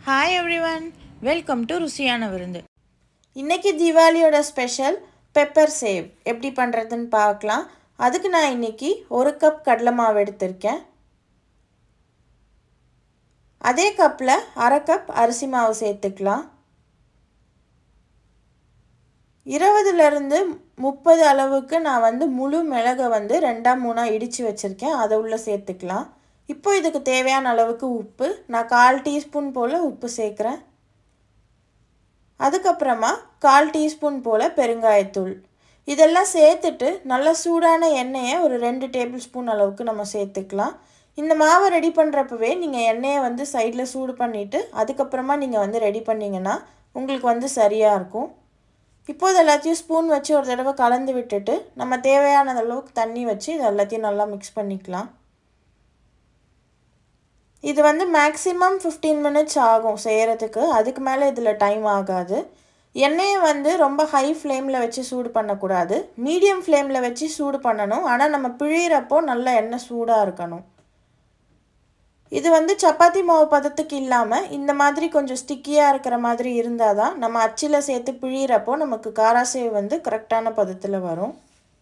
hi everyone welcome to ருசியான விருந்து இன்னைக்கு தீபாவளியோட ஸ்பெஷல் பெப்பர் சேவ் எப்படி பண்ணுறதுன்னு பார்க்கலாம் அதுக்கு நான் இன்னைக்கு ஒரு கப் கடலை மாவு எடுத்திருக்கேன் அதே கப்பில் அரை கப் அரிசி மாவு சேர்த்துக்கலாம் இருபதுலேருந்து முப்பது அளவுக்கு நான் வந்து முழு மிளகை வந்து ரெண்டாம் மூணாக இடித்து வச்சுருக்கேன் அதை உள்ளே சேர்த்துக்கலாம் இப்போ இதுக்கு தேவையான அளவுக்கு உப்பு நான் கால் டீஸ்பூன் போல் உப்பு சேர்க்குறேன் அதுக்கப்புறமா கால் டீஸ்பூன் போல் பெருங்காயத்தூள் இதெல்லாம் சேர்த்துட்டு நல்லா சூடான எண்ணெயை ஒரு ரெண்டு டேபிள் ஸ்பூன் அளவுக்கு நம்ம சேர்த்துக்கலாம் இந்த மாவை ரெடி பண்ணுறப்பவே நீங்கள் எண்ணெயை வந்து சைடில் சூடு பண்ணிவிட்டு அதுக்கப்புறமா நீங்கள் வந்து ரெடி பண்ணிங்கன்னா உங்களுக்கு வந்து சரியாக இருக்கும் இப்போது எல்லாத்தையும் ஸ்பூன் வச்சு ஒரு தடவை கலந்து விட்டுட்டு நம்ம தேவையான அளவுக்கு தண்ணி வச்சு இது எல்லாத்தையும் நல்லா மிக்ஸ் பண்ணிக்கலாம் இது வந்து மேக்ஸிமம் ஃபிஃப்டீன் மினிட்ஸ் ஆகும் செய்கிறதுக்கு அதுக்கு மேலே இதில் டைம் ஆகாது எண்ணெயை வந்து ரொம்ப ஹை ஃப்ளேமில் வச்சு சூடு பண்ணக்கூடாது மீடியம் ஃப்ளேமில் வச்சு சூடு பண்ணணும் ஆனால் நம்ம பிழியிறப்போ நல்லா எண்ணெய் சூடாக இருக்கணும் இது வந்து சப்பாத்தி மாவு பதத்துக்கு இல்லாமல் இந்த மாதிரி கொஞ்சம் ஸ்டிக்கியாக இருக்கிற மாதிரி இருந்தால் தான் நம்ம அச்சில் சேர்த்து பிழியிறப்போ நமக்கு காராசேவ் வந்து கரெக்டான பதத்தில் வரும்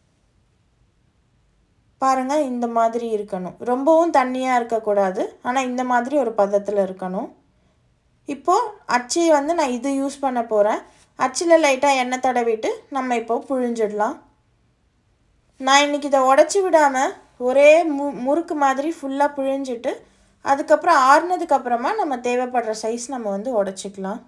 பாருங்கள் இந்த மாதிரி இருக்கணும் ரொம்பவும் தண்ணியாக இருக்கக்கூடாது ஆனால் இந்த மாதிரி ஒரு பதத்தில் இருக்கணும் இப்போது அச்சி வந்து நான் இது யூஸ் பண்ண போகிறேன் அச்சில் லைட்டாக எண்ணெய் தடவிட்டு நம்ம இப்போது புழிஞ்சிடலாம் நான் இன்றைக்கி இதை உடச்சி விடாமல் ஒரே மு முறுக்கு மாதிரி ஃபுல்லாக புழிஞ்சிட்டு அதுக்கப்புறம் ஆறுனதுக்கப்புறமா நம்ம தேவைப்படுற சைஸ் நம்ம வந்து உடச்சிக்கலாம்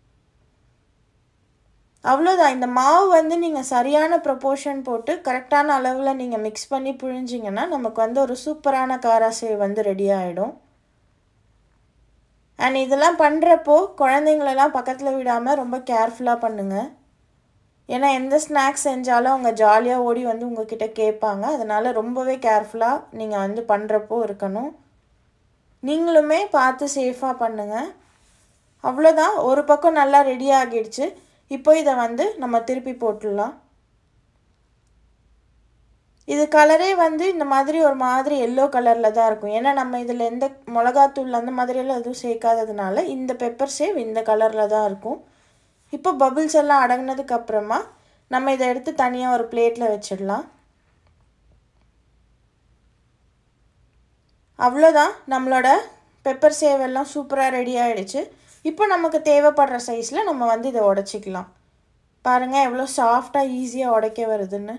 அவ்வளோதான் இந்த மாவு வந்து நீங்கள் சரியான ப்ரொப்போர்ஷன் போட்டு கரெக்டான அளவில் நீங்கள் மிக்ஸ் பண்ணி புழிஞ்சிங்கன்னா நமக்கு வந்து ஒரு சூப்பரான காராசேவ் வந்து ரெடி ஆகிடும் அண்ட் இதெல்லாம் பண்ணுறப்போ குழந்தைங்களெல்லாம் பக்கத்தில் விடாமல் ரொம்ப கேர்ஃபுல்லாக பண்ணுங்கள் ஏன்னா எந்த ஸ்நாக்ஸ் செஞ்சாலும் அவங்க ஜாலியாக ஓடி வந்து உங்ககிட்ட கேட்பாங்க அதனால் ரொம்பவே கேர்ஃபுல்லாக நீங்கள் வந்து பண்ணுறப்போ இருக்கணும் நீங்களுமே பார்த்து சேஃபாக பண்ணுங்கள் அவ்வளோதான் ஒரு பக்கம் நல்லா ரெடி ஆகிடுச்சு இப்போ இதை வந்து நம்ம திருப்பி போட்டுடலாம் இது கலரே வந்து இந்த மாதிரி ஒரு மாதிரி எல்லோ கலரில் தான் இருக்கும் ஏன்னா நம்ம இதில் எந்த மிளகாத்தூள் அந்த மாதிரியெல்லாம் எதுவும் சேர்க்காததுனால இந்த பெப்பர் சேவ் இந்த கலரில் தான் இருக்கும் இப்போ பபுள்ஸ் எல்லாம் அடங்கினதுக்கு அப்புறமா நம்ம இதை எடுத்து தனியாக ஒரு பிளேட்டில் வச்சிடலாம் அவ்வளோதான் நம்மளோட பெப்பர் சேவ் எல்லாம் சூப்பராக ரெடி ஆகிடுச்சு இப்போ நமக்கு தேவைப்படுற சைஸில் நம்ம வந்து இதை உடச்சிக்கலாம் பாருங்கள் எவ்வளோ சாஃப்டாக ஈஸியாக உடைக்க வருதுன்னு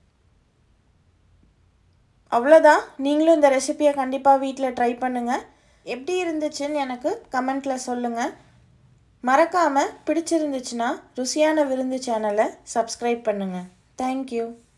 அவ்வளோதான் நீங்களும் இந்த ரெசிப்பியை கண்டிப்பாக வீட்டில் ட்ரை பண்ணுங்கள் எப்படி இருந்துச்சுன்னு எனக்கு கமெண்ட்டில் சொல்லுங்கள் மறக்காமல் பிடிச்சிருந்துச்சுன்னா ருசியான விருந்து சேனலை சப்ஸ்கிரைப் பண்ணுங்கள் தேங்க்யூ